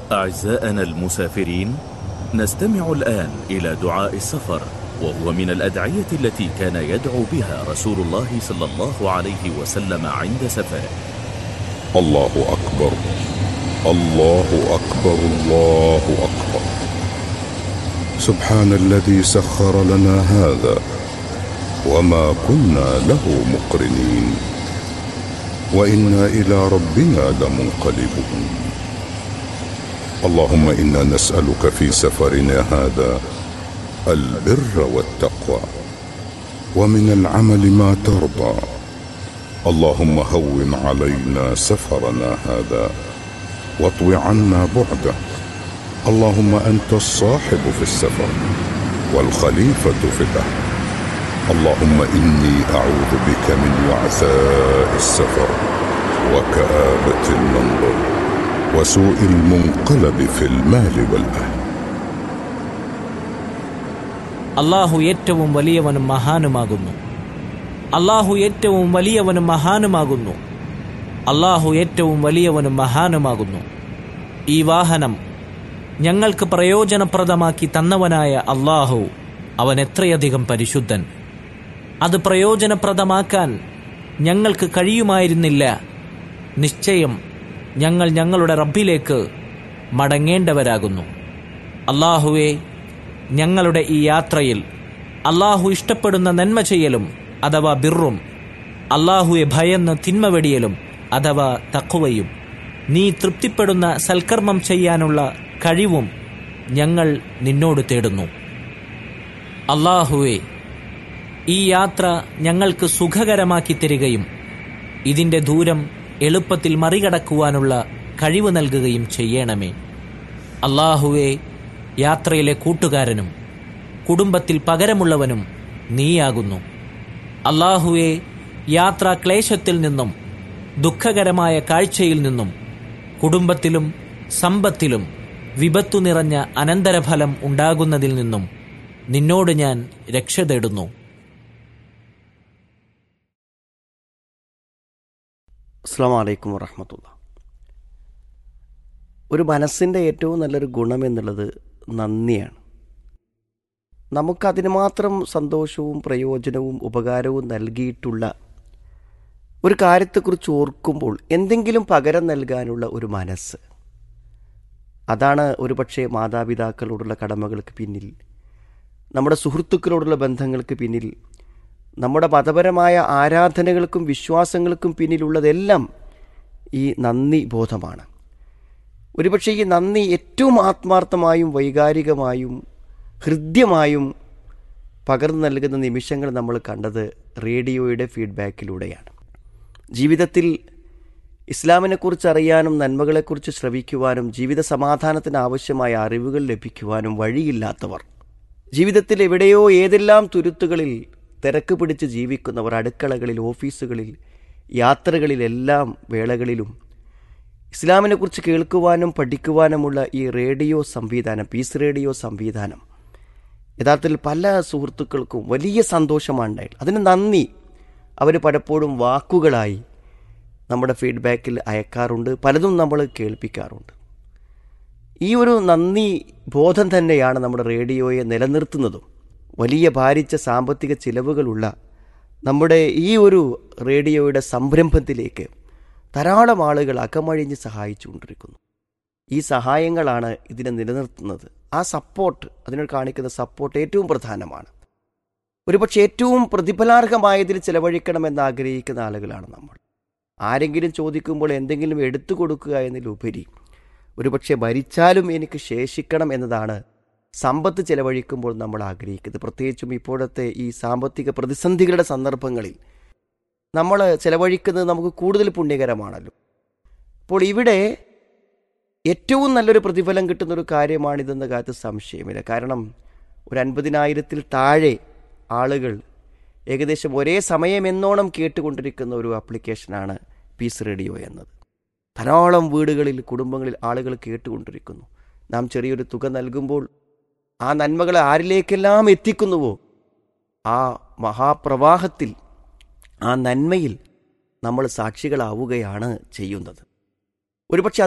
أعزائنا المسافرين نستمع الآن إلى دعاء السفر وهو من الأدعية التي كان يدعو بها رسول الله صلى الله عليه وسلم عند سفره الله أكبر الله أكبر الله أكبر سبحان الذي سخر لنا هذا وما كنا له مقرنين وإنا إلى ربنا لمنقلبون اللهم إنا نسألك في سفرنا هذا البر والتقوى ومن العمل ما ترضى اللهم هون علينا سفرنا هذا واطو عنا بعده اللهم انت الصاحب في السفر والخليفه في الاهل اللهم اني اعوذ بك من وعثاء السفر وكابه المنظر وسوء المنقلب في المال والاهل അള്ളാഹു ഏറ്റവും വലിയവനും മഹാനുമാകുന്നു അള്ളാഹു ഏറ്റവും വലിയവനും മഹാനുമാകുന്നു അള്ളാഹു ഏറ്റവും വലിയവനും മഹാനുമാകുന്നു ഈ വാഹനം ഞങ്ങൾക്ക് പ്രയോജനപ്രദമാക്കി തന്നവനായ അള്ളാഹു അവൻ എത്രയധികം പരിശുദ്ധൻ അത് പ്രയോജനപ്രദമാക്കാൻ ഞങ്ങൾക്ക് കഴിയുമായിരുന്നില്ല നിശ്ചയം ഞങ്ങൾ ഞങ്ങളുടെ റബ്ബിലേക്ക് മടങ്ങേണ്ടവരാകുന്നു അള്ളാഹുവെ ഞങ്ങളുടെ ഈ യാത്രയിൽ അള്ളാഹു ഇഷ്ടപ്പെടുന്ന നന്മ ചെയ്യലും അഥവാ ബിറും അള്ളാഹുവെ ഭയന്ന് തിന്മ വെടിയലും അഥവാ തക്കുവയും നീ തൃപ്തിപ്പെടുന്ന സൽക്കർമ്മം ചെയ്യാനുള്ള കഴിവും ഞങ്ങൾ നിന്നോട് തേടുന്നു അള്ളാഹുവെ ഈ യാത്ര ഞങ്ങൾക്ക് സുഖകരമാക്കി തരികയും ഇതിന്റെ ദൂരം എളുപ്പത്തിൽ മറികടക്കുവാനുള്ള കഴിവ് നൽകുകയും ചെയ്യണമേ അള്ളാഹുവെ യാത്രയിലെ കൂട്ടുകാരനും കുടുംബത്തിൽ പകരമുള്ളവനും നീയാകുന്നു അള്ളാഹുവെ യാത്രാ ക്ലേശത്തിൽ നിന്നും ദുഃഖകരമായ കാഴ്ചയിൽ നിന്നും കുടുംബത്തിലും സമ്പത്തിലും വിപത്തു നിറഞ്ഞ അനന്തരഫലം ഉണ്ടാകുന്നതിൽ നിന്നും നിന്നോട് ഞാൻ രക്ഷ തേടുന്നു അസ്സാം വലൈക്കും വറഹമത്തുള്ള ഒരു മനസ്സിൻ്റെ ഏറ്റവും നല്ലൊരു ഗുണം എന്നുള്ളത് നന്ദിയാണ് നമുക്കതിന് മാത്രം സന്തോഷവും പ്രയോജനവും ഉപകാരവും നൽകിയിട്ടുള്ള ഒരു കാര്യത്തെക്കുറിച്ച് ഓർക്കുമ്പോൾ എന്തെങ്കിലും പകരം നൽകാനുള്ള ഒരു മനസ്സ് അതാണ് ഒരുപക്ഷെ മാതാപിതാക്കളോടുള്ള കടമകൾക്ക് പിന്നിൽ നമ്മുടെ സുഹൃത്തുക്കളോടുള്ള ബന്ധങ്ങൾക്ക് പിന്നിൽ നമ്മുടെ മതപരമായ ആരാധനകൾക്കും വിശ്വാസങ്ങൾക്കും പിന്നിലുള്ളതെല്ലാം ഈ നന്ദി ബോധമാണ് ഒരുപക്ഷെ ഈ നന്ദി ഏറ്റവും ആത്മാർത്ഥമായും വൈകാരികമായും ഹൃദ്യമായും പകർന്നു നൽകുന്ന നിമിഷങ്ങൾ നമ്മൾ കണ്ടത് റേഡിയോയുടെ ഫീഡ്ബാക്കിലൂടെയാണ് ജീവിതത്തിൽ ഇസ്ലാമിനെക്കുറിച്ച് അറിയാനും നന്മകളെക്കുറിച്ച് ശ്രവിക്കുവാനും ജീവിത സമാധാനത്തിന് ആവശ്യമായ അറിവുകൾ ലഭിക്കുവാനും വഴിയില്ലാത്തവർ ജീവിതത്തിൽ എവിടെയോ ഏതെല്ലാം തുരുത്തുകളിൽ തിരക്ക് പിടിച്ച് ജീവിക്കുന്നവർ അടുക്കളകളിൽ ഓഫീസുകളിൽ യാത്രകളിലെല്ലാം വേളകളിലും ഇസ്ലാമിനെക്കുറിച്ച് കേൾക്കുവാനും പഠിക്കുവാനുമുള്ള ഈ റേഡിയോ സംവിധാനം പീസ് റേഡിയോ സംവിധാനം യഥാർത്ഥത്തിൽ പല സുഹൃത്തുക്കൾക്കും വലിയ സന്തോഷമാണ് ഉണ്ടായിട്ടുള്ളത് അതിന് നന്ദി അവർ പലപ്പോഴും വാക്കുകളായി നമ്മുടെ ഫീഡ്ബാക്കിൽ അയക്കാറുണ്ട് പലതും നമ്മൾ കേൾപ്പിക്കാറുണ്ട് ഈ ഒരു നന്ദി ബോധം തന്നെയാണ് നമ്മുടെ റേഡിയോയെ നിലനിർത്തുന്നതും വലിയ ഭാരിച്ച സാമ്പത്തിക ചിലവുകളുള്ള നമ്മുടെ ഈ ഒരു റേഡിയോയുടെ സംരംഭത്തിലേക്ക് ധാരാളം ആളുകൾ അകമഴിഞ്ഞ് സഹായിച്ചുകൊണ്ടിരിക്കുന്നു ഈ സഹായങ്ങളാണ് ഇതിനെ നിലനിർത്തുന്നത് ആ സപ്പോർട്ട് അതിനോട് കാണിക്കുന്ന സപ്പോർട്ട് ഏറ്റവും പ്രധാനമാണ് ഒരുപക്ഷെ ഏറ്റവും പ്രതിഫലാർഹമായതിൽ ചിലവഴിക്കണമെന്ന് ആഗ്രഹിക്കുന്ന ആളുകളാണ് നമ്മൾ ആരെങ്കിലും ചോദിക്കുമ്പോൾ എന്തെങ്കിലും എടുത്തു കൊടുക്കുക എന്നതിലുപരി ഒരുപക്ഷെ ഭരിച്ചാലും എനിക്ക് ശേഷിക്കണം എന്നതാണ് സമ്പത്ത് ചെലവഴിക്കുമ്പോൾ നമ്മൾ ആഗ്രഹിക്കുന്നത് പ്രത്യേകിച്ചും ഇപ്പോഴത്തെ ഈ സാമ്പത്തിക പ്രതിസന്ധികളുടെ സന്ദർഭങ്ങളിൽ നമ്മൾ ചെലവഴിക്കുന്നത് നമുക്ക് കൂടുതൽ പുണ്യകരമാണല്ലോ അപ്പോൾ ഇവിടെ ഏറ്റവും നല്ലൊരു പ്രതിഫലം കിട്ടുന്ന ഒരു കാര്യമാണിതെന്ന കാര്യത്തിൽ സംശയമില്ല കാരണം ഒരു അൻപതിനായിരത്തിൽ താഴെ ആളുകൾ ഏകദേശം ഒരേ സമയം എന്നോണം കേട്ടുകൊണ്ടിരിക്കുന്ന ഒരു ആപ്ലിക്കേഷനാണ് പീസ് റേഡിയോ എന്നത് ധാരാളം വീടുകളിൽ കുടുംബങ്ങളിൽ ആളുകൾ കേട്ടുകൊണ്ടിരിക്കുന്നു നാം ചെറിയൊരു തുക നൽകുമ്പോൾ ആ നന്മകളെ ആരിലേക്കെല്ലാം എത്തിക്കുന്നുവോ ആ മഹാപ്രവാഹത്തിൽ ആ നന്മയിൽ നമ്മൾ സാക്ഷികളാവുകയാണ് ചെയ്യുന്നത് ഒരുപക്ഷെ